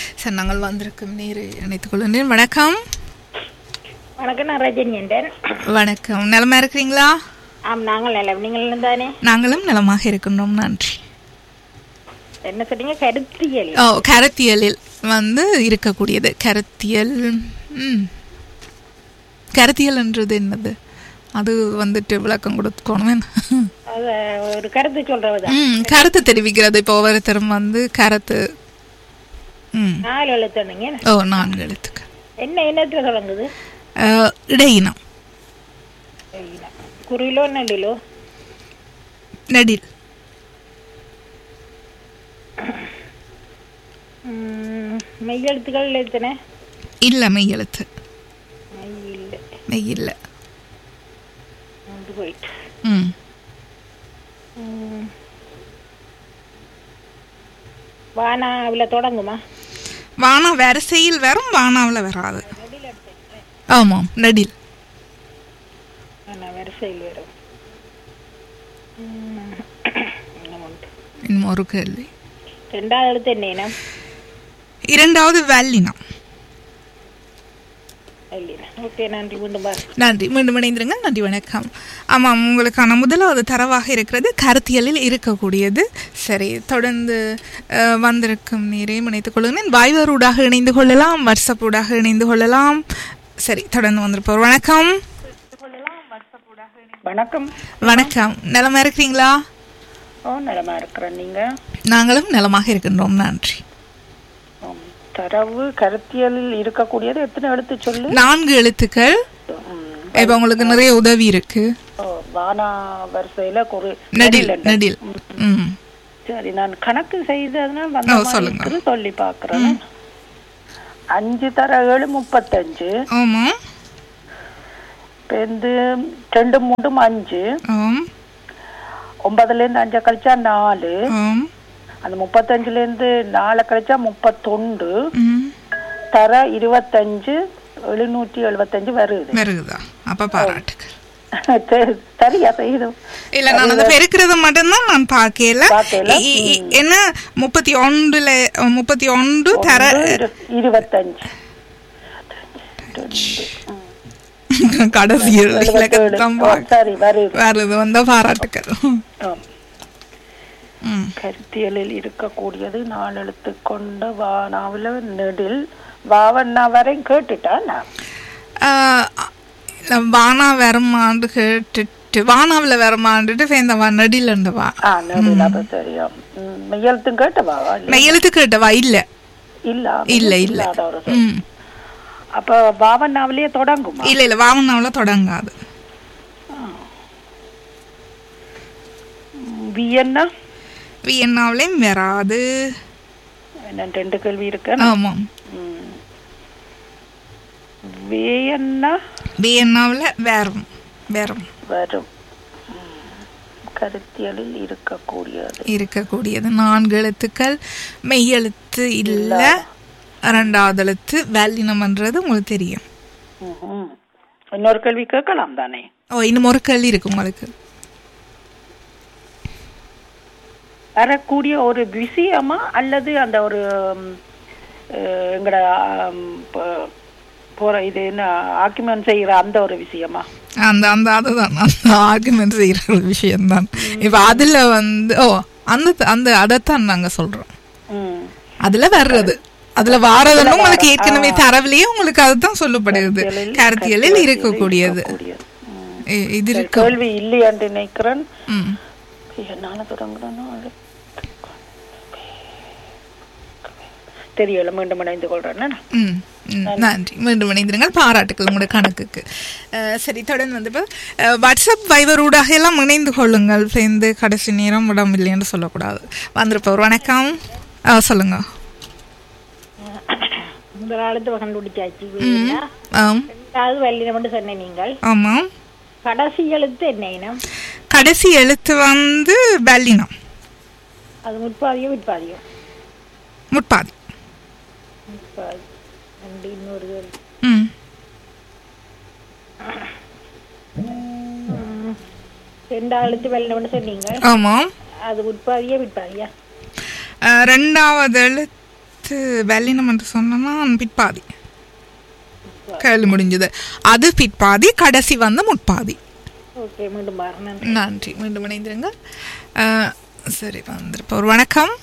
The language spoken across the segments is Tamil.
சரி நாங்கள் வந்திருக்கும் நீர் இணைத்துக் கொள்கின்றேன் வணக்கம் வணக்கம் நான் ரஜினி என்றேன் வணக்கம் நலமா இருக்கிறீங்களா ஆம் நாங்கள் நிலம் நீங்கள் தானே நாங்களும் நலமாக இருக்கின்றோம் நன்றி என்ன சொன்னீங்க கருத்தியல் ஓ கருத்தியலில் வந்து இருக்கக்கூடியது கருத்தியல் ம் கருத்தியல்ன்றது என்னது அது வந்துட்டு விளக்கம் கொடுக்கணும் அது ஒரு கருத்து சொல்றதுதான் ம் கருத்து தெரிவிக்கிறது இப்போ ஒவ்வொருத்தரும் வந்து கருத்து ம் நாலு எழுத்துனுங்க ஓ நான்கு எழுத்துக்கள் என்ன என்னத்துல தொடங்குது அஹ், இடையினம் குறிலோ நெல்லிலோ நெடில் ம், மெய் எழுத்துக்கள் எத்தனை இல்லை மெய் எழுத்து மெய் இல்லை மெய் இல்லை வந்து போயிட்டு ம் ம். வானாவில் தொடங்குமா வானா வரிசையில் வரும் வானாவில் வராது ஆமாம் நெடில் வானா வரிசையில் வரும் ம். இன்னும் உண்டு. இன்னும் ஒரு கேள்வி ரெண்டாவது எழுத்து என்ன இனம் இரண்டாவது வல்லினம் இல்லையா ஓகே நன்றி மீண்டும் பாரு நன்றி மீண்டும் இணைந்திருங்க நன்றி வணக்கம் ஆமாம் உங்களுக்கான முதலாவது தரவாக இருக்கிறது கருத்தியலில் இருக்கக்கூடியது சரி தொடர்ந்து அஹ், வந்திருக்கும் நீரை இணைத்துக் கொள்ளுங்கள் வாய்வரூடாக இணைந்து கொள்ளலாம் வாட்ஸ்அப் ஊடாக இணைந்து கொள்ளலாம் சரி தொடர்ந்து வந்திருப்போர் வணக்கம் வணக்கம் வணக்கம் நலமா இருக்கிறீங்களா ஓ நலமா இருக்கிறேன் நீங்க நாங்களும் நலமாக இருக்கின்றோம் நன்றி ஆம். தரவு கருத்தியலில் இருக்கக்கூடியது எத்தனை எழுத்து சொல்லு நான்கு எழுத்துக்கள் ம். இப்போ உங்களுக்கு நிறைய உதவி இருக்கு ஓ, வானா வரிசையில குறி நெடில் நெடில் ம் சரி நான் கணக்கு செய்து அதனால ஓ, வந்த மாதிரி சொல்லுங்க. இருக்குது, சொல்லி பாக்குறேன் அஞ்சு தர ஏழு முப்பத்தஞ்சு ஆமாம் இப்ப வந்து ரெண்டு மூண்டும் அஞ்சு ஆம் ஒன்பதுல இருந்து அஞ்சை கழிச்சா நாலு ஆம் அந்த முப்பத்தஞ்சுல இருந்து நாலு கழிச்சா முப்பத்தொண்டு ம் தர இருபத்தஞ்சு எழுநூற்றி எழுபத்தஞ்சு வருது வருகுதா அப்ப பாராட்டுகள் சரி, சரியா செய்யுது இல்ல நான் அந்த பெருக்கிறத மட்டும்தான் நான் பார்க்கல பார்க்கல, இ- இ- இ- என்ன முப்பத்தி ஒன்றுல முப்பத்தி ஒன்று தர இரு- இருபத்தஞ்சு கடைசி இலக்கத்தான் ஓ, சரி வருது வருது வந்த பாராட்டுக்கள் ஆம். ம். கருத்தியலில் இருக்கக்கூடியது நாலு எழுத்து கொண்ட வானாவில் நெடில் வாவண்ணா வரை கேட்டுட்டான் நான். ஆஹ், இல்ல, வானா வரமாண்டு கேட்டுட்டு வானாவில் வரமாண்டுட்டு இந்த வா நடில இருந்தவா ஆ நெடில் அது தெரியும் ம், மெய்யெழுத்தும் கேட்டவாவா இல்ல மெய்யெழுத்து கேட்டவா இல்ல இல்ல இல்ல இல்ல இல்லாத ஒரு சொல். ம் அப்ப வாவண்ணாவிலேயே தொடங்குமா இல்ல இல்ல வாமனாவில் தொடங்காது ம், வியன்னா வியன்னாவிலையும் வராது என்ன ரெண்டு கேள்வி இருக்கு ஆமாம் ம். வேயன்னா வியன்னாவில் வேறும் வேறும் வரும் ம். கருத்தியலில் இருக்கக்கூடியது இருக்கக்கூடியது நான்கு எழுத்துக்கள் மெய்யெழுத்து இல்ல ரெண்டாவது எழுத்து வேலினம்ன்றது உங்களுக்கு தெரியும் ம்ஹும். இன்னொரு கேள்வி கேட்கலாம் தானே ஓ இன்னும் ஒரு கேள்வி இருக்கு உங்களுக்கு வரக்கூடிய ஒரு விஷயமா அல்லது அந்த ஒரு ம், அஹ், எங்கட ஆம், ப- போற இது என்ன ஆக்கிமெண்ட் செய்யற அந்த ஒரு விஷயமா அந்த அந்த அதுதான் அந்த ஆர்குமெண்ட் செய்யற ஒரு விஷயம்தான் இப்ப அதுல வந்து ஓ அந்த அந்த அதைத்தான் நாங்க சொல்றோம் ம். அதுல வர்றது அதுல வாரதுன்னு உங்களுக்கு ஏற்கனவே தரவிலேயே உங்களுக்கு அதுதான் சொல்லப்படுகிறது கருத்தியலில் இருக்கக்கூடியது இருக்கக்கூடியது. ம். இ- இது இருக்கு கேள்வி இல்லையான்னு நினைக்கிறேன் ம் என்னால தொடங்கணும் தெரியல மீண்டும் இணைந்து கொள்றேன் ம் ம், நன்றி மீண்டும் இணைந்திருங்கள் பாராட்டுக்கள் உங்களோட கணக்குக்கு அஹ், சரி தொடர்ந்து வந்து இப்போ அஹ், வாட்ஸ்அப் வைபர் ஊடாக எல்லாம் இணைந்து கொள்ளுங்கள் சேர்ந்து கடைசி நேரம் விடம் இல்லைன்னு சொல்லக்கூடாது வந்திருப்பவர் வணக்கம் ஆ, சொல்லுங்க முதல் ஆளுத்து கண்டுபிடிச்சாச்சு ம் ஆம் ரெண்டாவது வல்லினம் மட்டும் சொன்ன நீங்கள் ஆமாம் கடைசி எழுத்து என்ன இனம் கடைசி எழுத்து வந்து பல்லினம் அது முற்பாதியோ விற்பாதியோ முட்பாதி முற்பாதி ரெண்டு இன்னொரு கேள்வி. ம் ம். ரெண்டாவது எழுத்து வல்லினம் மட்டும் சொன்னீங்க ஆமாம் அது உட்பாதியா விற்பாதியா அஹ், ரெண்டாவது எழுத்து அடுத்து வெள்ளினம் என்று சொன்னா பிற்பாதி கேள்வி முடிஞ்சது அது பிற்பாதி கடைசி வந்து முற்பாதி ஓகே மீண்டும் பாருங்க நன்றி நன்றி மீண்டும் இணைந்திருங்க அஹ், சரி வந்திருப்போம் ஒரு வணக்கம்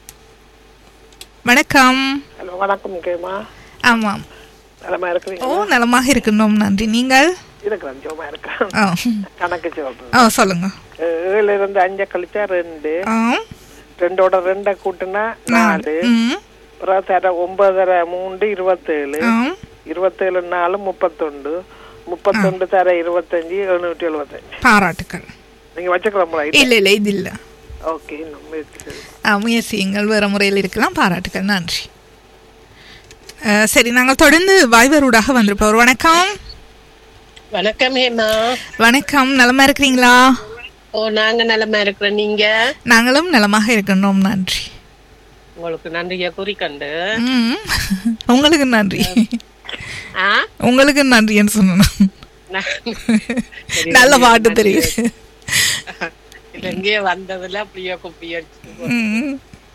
வணக்கம் ஹலோ வணக்கம் கேமா ஆமாம் நலமா ஓ இருக்கிறீங்க நலமாக இருக்கின்றோம் நன்றி நீங்கள் இருக்கிறேன் ஜோமா இருக்கேன் ஆ கணக்கு சொல்றேன் ஆ சொல்லுங்க ஏழுல இருந்து அஞ்சை கழிச்சா ரெண்டு ஆ ரெண்டோட ரெண்டை கூட்டினா நாலு ம் அப்புறம் தர ஒன்பதரை மூன்று இருபத்தேழு ஆ இருபத்தேழு நாலு முப்பத்தொண்டு முப்பத்தொண்டு தர இருபத்தஞ்சு எழுநூற்றி எழுபத்தஞ்சு பாராட்டுக்கள் நீங்க வச்சுக்கலாம் இல்லை இல்லை இது இல்லை ஓகே இன்னும் முயற்சி செய்யுங்க. ஆ, முயற்சியுங்கள் வேறு முறையில் இருக்கலாம் பாராட்டுக்கள் நன்றி அஹ், சரி நாங்கள் தொடர்ந்து வாய்வரூடாக வந்திருப்போம் ஒரு வணக்கம் வணக்கம் ஹேமா வணக்கம் நலமா இருக்கிறீங்களா ஓ நாங்க நலமா இருக்கிறோம் நீங்க நாங்களும் நலமாக இருக்கின்றோம் நன்றி உங்களுக்கு நன்றிய குறிக்கண்டு ம் உங்களுக்கு நன்றி ஆ உங்களுக்கு நன்றின்னு சொன்னேன் நான் நல்ல பாட்டு தெரியுது இல்ல, இங்கே வந்ததுல அப்படியே குப்பி அடிச்சு ம்.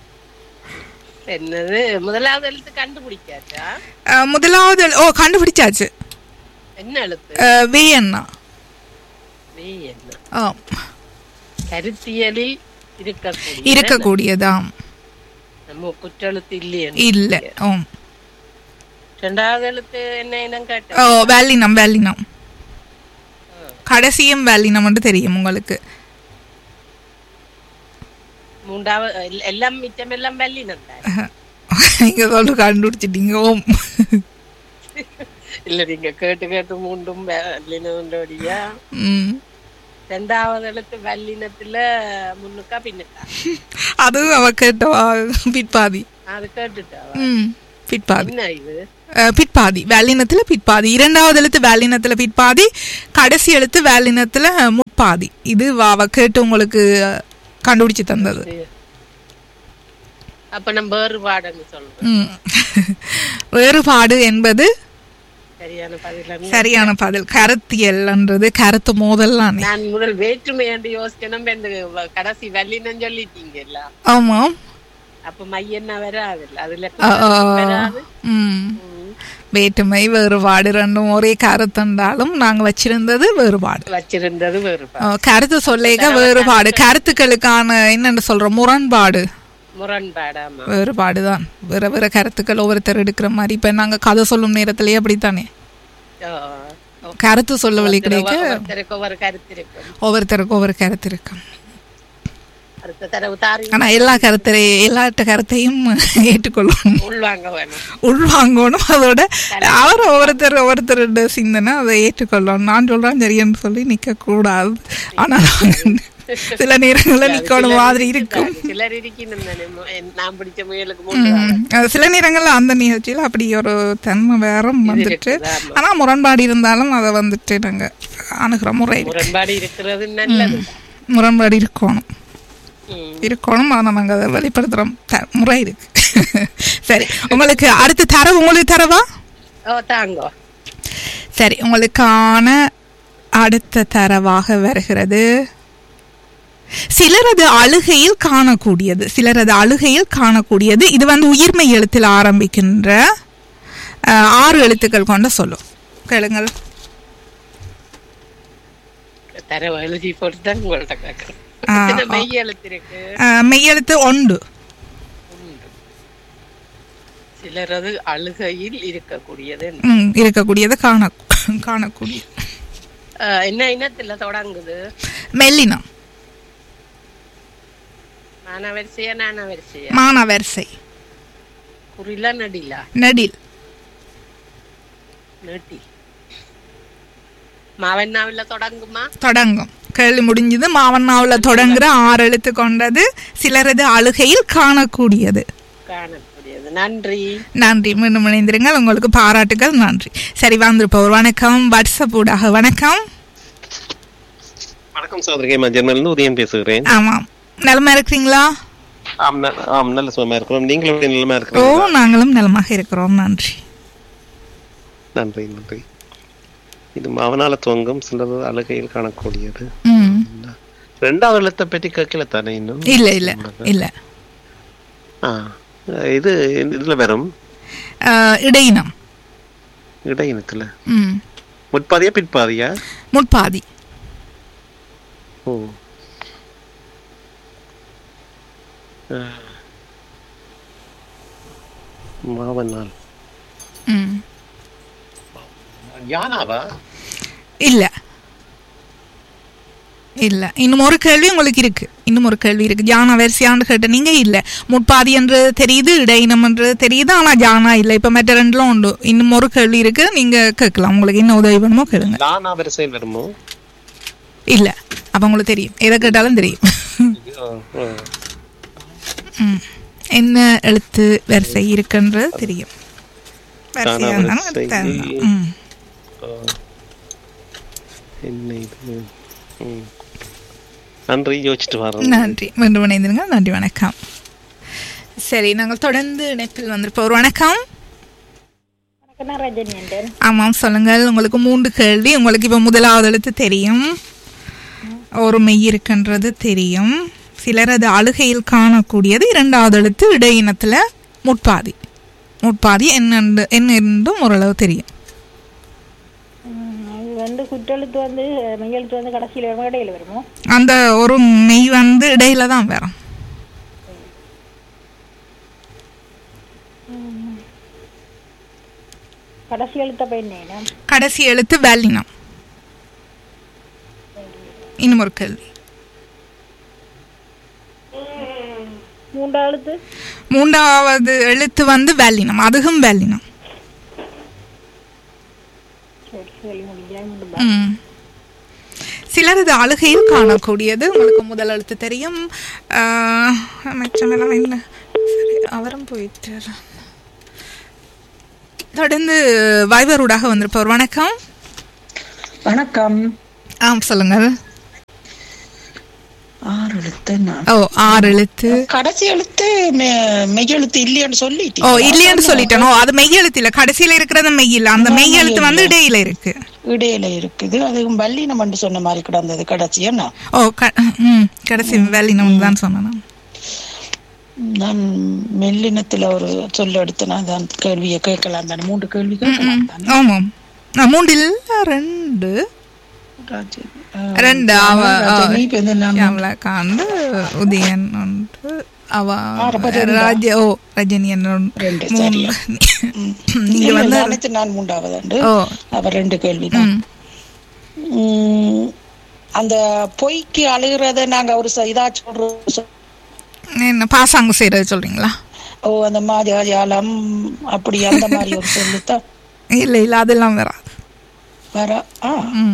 என்னது முதலாவது எழுத்து கண்டுபிடிக்காச்சா அஹ், முதலாவது ஓ கண்டுபிடிச்சாச்சு என்ன எழுத்து அஹ், வே அண்ணா நீ என்ன ஆ கருத்தியலில் இருக்கக்கூடிய இருக்கக்கூடியதாம் நம்ம குற்றெழுத்து இல்லையே இல்ல ஓ ரெண்டாவது எழுத்து என்ன இனம் ஓ கேட்ட வேலினம் வேலினம் கடைசியும் வேலினம் மட்டும் தெரியும் உங்களுக்கு மூன்றாவது எல்- எல்லாம் மிச்சம் எல்லாம் வெள்ளினம் தான் நீங்க சொல்ற கண்டுபிடிச்சிட்டீங்க ஓம் இல்ல நீங்க கேட்டு கேட்டு மூண்டும் வெள்ளினோடியா ம். ரெண்டாவது எழுத்து வல்லினத்துல முன்னுக்கா பின்னுக்கா அதுவும் அவ கேட்டவா பிற்பாதி அது கேட்டுட்டாவா ம் பிற்பாதி என்ன இது அஹ், பிற்பாதி வேலினத்துல பிற்பாதி இரண்டாவது எழுத்து வேலினத்துல பிற்பாதி கடைசி எழுத்து வேலினத்துல முற்பாதி இது வ- அவ கேட்டு உங்களுக்கு அஹ், கண்டுபிடிச்சு தந்தது அப்ப நம்ம வேறுபாடுன்னு சொல்றோம் ம். வேறுபாடு என்பது சரியான பதில் சரியான பதில் கருத்தியல்ன்றது கருத்து மோதல்லாம் நான் முதல் வேற்றுமை என்று யோசிக்கணும் இந்த வ- கடைசி வல்லினம் சொல்லிட்டீங்கல்ல ஆமாம் அப்ப மையன்னா வராது அதுல ஆ, ஆ, ஆ. வராது ம் ம். வேற்றுமை வேறுபாடு ரெண்டும் ஒரே கருத்துண்டாலும் நாங்க வச்சிருந்தது வேறுபாடு வச்சிருந்தது வேறுபாடு அஹ், கருத்து சொல்லேக வேறுபாடு கருத்துக்களுக்கான என்னென்னு சொல்றோம் முரண்பாடு முரண்பாடாமா வேறுபாடு தான் வேற வேற கருத்துக்கள் ஒவ்வொருத்தர் எடுக்கிற மாதிரி இப்ப நாங்க கதை சொல்லும் நேரத்திலேயே அப்படித்தானே ஓ. கருத்து சொல்ல வழி கிடைக்க ஒவ்வொருத்தருக்கு ஒவ்வொரு கருத்து இருக்கும் ஒவ்வொருத்தருக்கு ஒவ்வொரு கருத்து இருக்கும் அடுத்த தடவை தாரி ஆனா எல்லா கருத்தரை எல்லாட்ட கருத்தையும் ஏற்றுக்கொள்ளணும் உள்வாங்க வேணும் உள்வாங்கணும் அதோட அவர் ஒவ்வொருத்தர் ஒவ்வொருத்தரோட சிந்தனை அதை ஏற்றுக்கொள்ளணும் நான் சொல்றேன் சரின்னு சொல்லி நிக்க கூடாது ஆனா நாங்க சில நேரங்கள்ல நிக்கணும் மாதிரி இருக்கும் சிலர் இருக்கணும் தானே மு- என் நான் பிடிச்ச முயலுக்கு மூன்று ம். அது சில நேரங்கள்ல அந்த நிகழ்ச்சியில அப்படி ஒரு தன்மை வேற வந்துட்டு இருக்குது, ஆமா. ஆனா முரண்பாடு இருந்தாலும் அதை வந்துட்டு நாங்க அணுகிற முறை இருக்கு. முரண்பாடு இருக்கிறது நல்லது முரண்பாடு இருக்கணும் ம். இருக்கணும் ஆனா நாங்க அதை வெளிப்படுத்துற த- முறை இருக்கு சரி உங்களுக்கு அடுத்த தரவு உங்களுக்கு தரவா ஓ தாங்கோ சரி உங்களுக்கான அடுத்த தரவாக வருகிறது சிலரது அழுகையில் காணக்கூடியது சிலரது அழுகையில் காணக்கூடியது இது வந்து உயிர்மை எழுத்தில் ஆரம்பிக்கின்ற அஹ், ஆறு எழுத்துக்கள் கொண்ட சொல்லும் கேளுங்கள் தர எழுதி போட்டு தான் உங்கள்ட்ட கேட்கறேன் ஆ, எத்தனை மெய் எழுத்து இருக்கு அஹ், மெய்யெழுத்து ஒன்று சிலரது அழுகையில் இருக்கக்கூடியது ம், இருக்கக்கூடியது காண காணக்கூடிய ஆ, என்ன இனத்துல தொடங்குது மெல்லினம் மானவரிசையா நானவரிசையா மானவரிசை குறிலா நடிலா நெடில் நெட்டி மாவண்ணாவில தொடங்குமா தொடங்கும் கேள்வி முடிஞ்சது மாவண்ணாவில் தொடங்குற ஆறு எழுத்து கொண்டது சிலரது அழுகையில் காணக்கூடியது காணக்கூடியது நன்றி நன்றி மீண்டும் இணைந்திருங்கள் உங்களுக்கு பாராட்டுகள் நன்றி சரி வந்திருப்பவர் வணக்கம் வாட்ஸ்அப் ஊடாக வணக்கம் வணக்கம் சோதரிகை ஜெர்மனிலிருந்து உதயம் பேசுகிறேன் ஆமாம் நலமா இருக்கிறீங்களா ஆம் ந- ஆம் நல்ல சுகமா இருக்கிறோம் நீங்களும் எப்படி நிலமா ஓ இருக்கிறீங்க நாங்களும் நலமாக இருக்கிறோம் நன்றி நன்றி நன்றி இது மாவனால துவங்கும் சிலது அழுகையில் காணக்கூடியது ம் ரெண்டாவது எழுத்தை பற்றி கேட்கல தானே இன்னும் இல்ல இல்ல இல்ல ஆ அஹ் இது இதுல வரும் அஹ், இடையினம் இடையினத்துல ம் முற்பாதியா பிற்பாதியா முட்பாதி ஓ அஹ். மாவனால் ம் யானாவா இல்ல இல்ல இன்னும் ஒரு கேள்வி உங்களுக்கு இருக்கு இன்னும் ஒரு கேள்வி இருக்கு ஜானா வரிசையான்னு கேட்ட நீங்க இல்ல முட்பாதி என்று தெரியுது இடையினம் என்று தெரியுது ஆனா ஜானா இல்ல இப்ப மற்ற ரெண்டுலும் உண்டு இன்னும் ஒரு கேள்வி இருக்கு நீங்க கேட்கலாம் உங்களுக்கு என்ன உதவி வேணுமோ கேளுங்க லானா வரிசையில் வருமோ இல்ல அப்ப உங்களுக்கு தெரியும் எதை கேட்டாலும் தெரியும் அஹ், அஹ். ம். என்ன எழுத்து வரிசை இருக்குன்றது தெரியும் வரிசையா இருந்தாலும் வரிசை. தேவைதான். ம். அஹ். என்ன இது ம். நன்றி யோசிச்சுட்டு வரேன் நன்றி மீண்டும் இணைந்திருங்க நன்றி வணக்கம் சரி நாங்கள் தொடர்ந்து இணைப்பில் வந்திருப்போம் ஒரு வணக்கம் வணக்கம் ரஜினி என்றேன் ஆமாம் சொல்லுங்கள் உங்களுக்கு மூன்று கேள்வி உங்களுக்கு இப்போ முதலாவது எழுத்து தெரியும் ஒரு மெய் இருக்கின்றது தெரியும் சிலரது அழுகையில் காணக்கூடியது இரண்டாவது எழுத்து இடையினத்தில் முட்பாதி முட்பாதி என்ன என்ன என்றும் ஓரளவு தெரியும் அது வந்து குற்றெழுத்து வந்து மெய்யெழுத்து வந்து கடைசியில் வருமோ இடையில வருமோ அந்த ஒரு மெய் வந்து இடையில தான் வரும் கடைசி எழுத்த பையனேனா கடைசி எழுத்து வேலினம் இன்னும் ஒரு கேள்வி மூன்றாம் எழுத்து மூன்றாவது எழுத்து வந்து வேலினம் அதுவும் வேலினம் சரி சொல்லி முடிஞ்சா மீண்டும் ம். சிலரது அழுகையில் காணக்கூடியது உங்களுக்கு முதல் எழுத்து தெரியும் ஆஹ், மற்றமெல்லாம் என்ன சரி அவரும் போயிட்டு தொடர்ந்து வைபரூடாக வந்திருப்பவர் வணக்கம் வணக்கம் ஆம் சொல்லுங்கள் ஆறு எழுத்து நான் ஓ ஆறு எழுத்து கடைசி எழுத்து மெ- மெய் எழுத்து இல்லையான்னு ஓ சொல்லிட்டீங்க இல்லையான்னு சொல்லிட்டேன் ஓ அது மெய் எழுத்து இல்ல கடைசியில இருக்கிறது மெய் இல்ல அந்த மெய் எழுத்து வந்து இடையில இருக்கு இடையில இருக்குது அதுவும் வல்லினம் என்று சொன்ன மாதிரி கிடந்தது கடைசி என்ன ஓ க- ம் கடைசி வேலினம் தான் சொன்னேன் நான். நான் மெல்லினத்துல ஒரு சொல்ல எடுத்து நான் தான் கேள்வியை கேட்கலாம் தானே மூன்று கேள்வி கேட்கலாம் தானே ஆமாம் நான் மூன்றில் ரெண்டு ராஜி- ரெண்டு அவ ராஜினி, இப்ப இந்த நான் யமலகாந்த் உதயன் ஒன்று அவ அப்ப ரெண்டா? ராஜ ஓ ரஜினி என்ன ஒன்று. ரெண்டு, மூணு. சரியா. நீங்க இல்ல, வந்து நினைச்சு நான் மூன்றாவது உண்டு. ஓ அப்ப ரெண்டு கேள்விதான் ம். உம், அந்த பொய்க்கு அழுகிறத நாங்க ஒரு ச- இதா சொல்றோம் சொ- என்ன பாசாங்கு செய்யறது சொல்றீங்களா ஓ அந்த மாஜாலம் அப்படி அந்த மாதிரி ஒரு சொல்லுத்தான் இல்ல இல்ல அதெல்லாம் வராது வர ஆ ம்.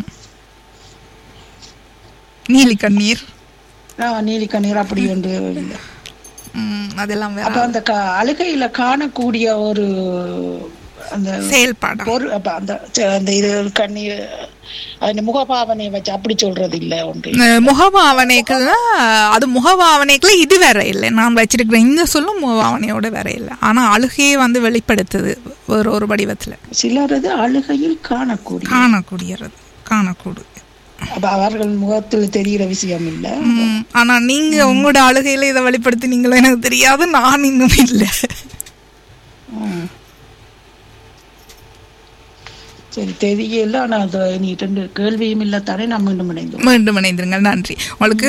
நீலி கண்ணீர் நான் நீலி கண்ணீர் அப்படி ஒன்று இல்லை ம், அதெல்லாம் அப்ப வராது அந்த க- அழுகையில காணக்கூடிய ஒரு அந்த செயல்பாடம் பொரு அப்ப அந்த ச- அந்த இது கண்ணீர் அந்த முகபாவனை வச்சு அப்படி சொல்றது இல்ல ஒன்று அஹ் முகபாவனைகள்ல அது முகபாவனைக்குள்ள இது வேற இல்லை நான் வச்சிருக்கிற இந்த சொல்லும் முகபாவனையோட வேற இல்லை ஆனா அழுகையே வந்து வெளிப்படுத்துது ஒரு ஒரு வடிவத்துல சிலரது அழுகையில் காணக்கூடிய காணக்கூடியது காணக்கூடும் அப்ப அவர்கள் முகத்தில் தெரிகிற விஷயம் இல்ல ம், ஆனா நீங்க உங்களோட அழுகையில இதை வெளிப்படுத்தினீங்களோ எனக்கு தெரியாது நான் இன்னும் இல்லை ம். சரி தெரியல ஆனா அது நீ ரெண்டு கேள்வியும் இல்ல தானே நான் மீண்டும் இணைந்தோம் மீண்டும் இணைந்திருங்கள் நன்றி உங்களுக்கு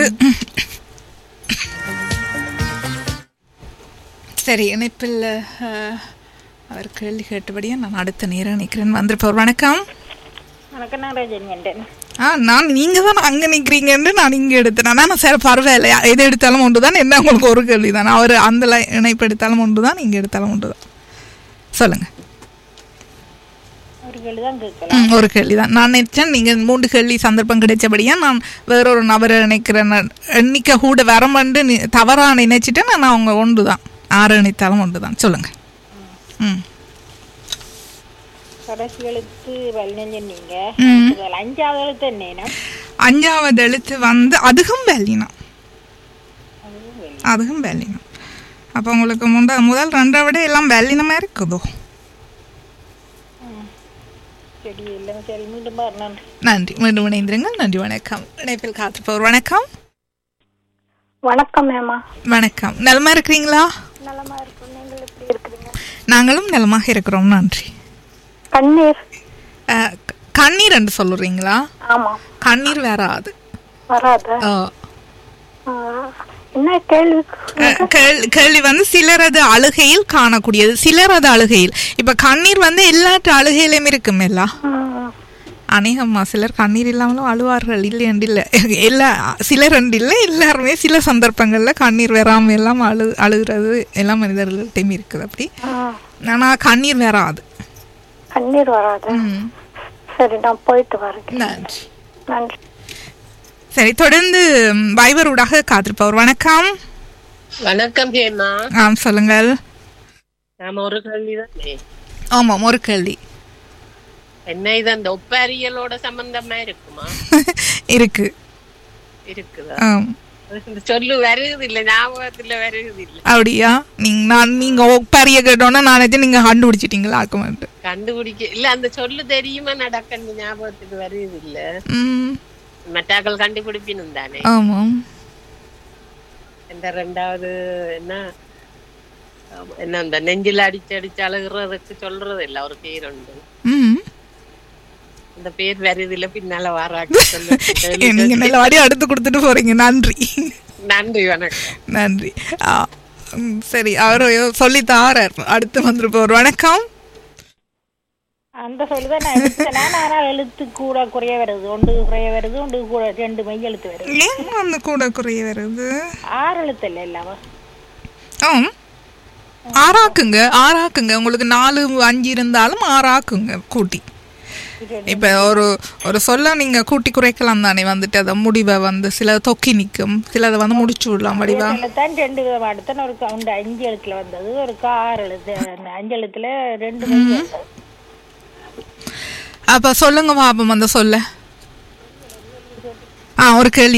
சரி இணைப்பில் அஹ், அவர் கேள்வி கேட்டபடியே நான் அடுத்த நேரம் நிற்கிறேன் வந்திருப்பவர் வணக்கம் வணக்கம் நான் ரஜினி என்றேன் ஆ நான் நீங்க தான் அங்க நிக்கிறீங்கன்னு நான் இங்க எடுத்தேன் நான் சரி பரவாயில்ல எது எடுத்தாலும் ஒன்று தான் என்ன உங்களுக்கு ஒரு கேள்வி தான் அவர் அந்த லை- இணைப்பு எடுத்தாலும் ஒன்று தான் நீங்க எடுத்தாலும் ஒன்று தான் சொல்லுங்க ஒரு கேள்வி தான் கேட்கலாம் ம், ஒரு கேள்வி தான் நான் நினைச்சேன் நீங்க மூன்று கேள்வி சந்தர்ப்பம் கிடைச்சபடியா நான் வேறொரு நபரை நினைக்கிறேன் எண்ணிக்கை கூட வரமண்டு நி- தவறா நினைச்சிட்டேன் நான் அவங்க ஒன்று தான் ஆறு நினைத்தாலும் ஒன்று தான் சொல்லுங்க ம் கடைசி எழுத்து வல்லினம் சொன்னீங்க ம். முதல் அஞ்சாவது எழுத்து என்னன்னா அஞ்சாவது எழுத்து வந்து அதுவும் வேலினம் அதுவும் வேலினம் அப்போ உங்களுக்கு முந்த முதல் ரெண்டை விட எல்லாம் வேலினமா இருக்குதோ சரி இல்லை சரி மீண்டும் பாரு நன்றி நன்றி மீண்டும் இணைந்திருங்கள் நன்றி வணக்கம் இணைப்பில் காத்திருப்பவர் வணக்கம் வணக்கம் மேமா வணக்கம் நலமா இருக்கிறீங்களா நலமா இருக்கும் நீங்கள் எப்படி இருக்கிறீங்க நாங்களும் நலமாக இருக்கிறோம் நன்றி கண்ணீர் அஹ், க- கண்ணீர் என்று சொல்லுறீங்களா ஆமா கண்ணீர் வராது வராத அஹ், என்ன கேள்வி அஹ், கேள்- கேள்வி வந்து சிலரது அழுகையில் காணக்கூடியது சிலரது அழுகையில் இப்ப கண்ணீர் வந்து எல்லாற்று அழுகையிலும் இருக்கும் எல்லாம் ம், அநேகம்மா சிலர் கண்ணீர் இல்லாமலும் அழுவார்கள் இல்லை என்று இல்லை எல்லா சிலர் என்று இல்லை எல்லாருமே சில சந்தர்ப்பங்கள்ல கண்ணீர் வராம எல்லாம் அழு அழுகிறது எல்லா மனிதர்கள்ட்டையும் இருக்குது அப்படி ம். ஆனா கண்ணீர் வராது கண்ணீர் வராத ம். சரி நான் போயிட்டு வரேன் நன்றி நன்றி சரி தொடர்ந்து ம், வைபர் ஊடாக காத்திருப்பவர் வணக்கம் வணக்கம் ஹேமா ஆம் சொல்லுங்கள் நாம ஒரு கேள்விதானே ஆமாம் ஒரு கேள்வி என்ன இது அந்த ஒப்பாரியலோட சம்பந்தமா இருக்குமா இருக்கு இருக்குதா ஆம். இந்த சொல்லு வருகுது இல்ல ஞாபகத்துல வருகுது இல்ல அப்படியா நீங்க நான் நீங்க பெரிய கேட்டோன்னா நான் நினைச்சேன் நீங்க கண்டுபிடிச்சிட்டீங்களா ஆக்க மாட்டேன் கண்டுபிடிக்க இல்ல அந்த சொல்லு தெரியுமா நடக்கன்னு ஞாபகத்துக்கு வருகுது இல்ல ம் மറ്റാக்கள் கண்டுபிடிப்பினும் தானே ஆமாம் இந்த ரெண்டாவது என்ன ஆமா, என்ன அந்த நெஞ்சில அடிச்சு அடிச்சு அழுகுறதுக்கு சொல்றது இல்ல ஒரு பேர் உண்டு ம் அந்த பேர் வருது இல்ல பின்னால வாராக்கு சொல்லு நீங்க நல்ல வாடி அடுத்து கொடுத்துட்டு போறீங்க நன்றி நன்றி வணக்கம் நன்றி ஆ, ம், சரி அவர் சொல்லி தாரார் அடுத்து வந்துருப்போர் வணக்கம் அந்த சொல்லுதான் நான் எழுத்துனா ஆனால் எழுத்து கூட குறைய வருது ஒன்று குறைய வருது ஒன்று கூட ரெண்டு மெய் எழுத்து வருது ஏன் அந்த கூட குறைய வருது ஆறு எழுத்து இல்லை இல்லாம ஆம் ஆறாக்குங்க ஆறாக்குங்க உங்களுக்கு நாலு அஞ்சு இருந்தாலும் ஆறாக்குங்க கூட்டி இப்ப ஒரு ஒரு சொல்ல நீங்க கூட்டி குறைக்கலாம் தானே வந்துட்டு அதை முடிவை வந்து சில தொக்கி நிக்கும் சிலதை வந்து முடிச்சு விடலாம் வடிவா தான் ரெண்டு விதம் அடுத்தன ஒரு கவுண்ட் அஞ்சு எழுத்துல வந்தது ஒரு ஆறு எழுத்து அந்த அஞ்சு எழுத்துல ரெண்டு மெய் எழுத்து அப்ப சொல்லுங்க பாப்போம் அந்த சொல்ல ஆ ஒரு கேள்வி